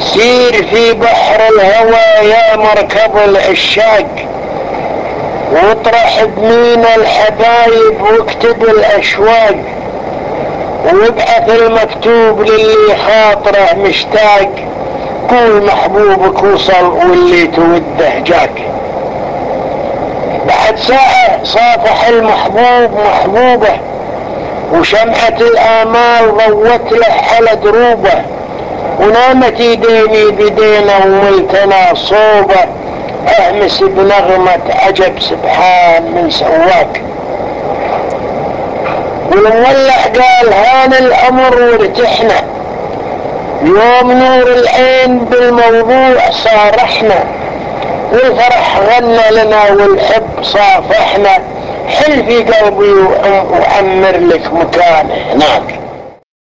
سير في بحر الهوى يا مركب العشاق واطرح بمين الحبايب واكتب الاشواق وابعث المكتوب للي خاطره مشتاق قول محبوبك وصل واللي توده جاك بعد ساعة صافح المحبوب محبوبة وشمعة الآمال ضوت له على دروبه ونامت يديني بدينا وملتنا صوبه اهمس بنغمة عجب سبحان من سواك والمولع قال هان الامر وارتحنا يوم نور العين بالموضوع صارحنا والفرح غنى لنا والحب صافحنا حل في قلبي وعمر لك مكان هناك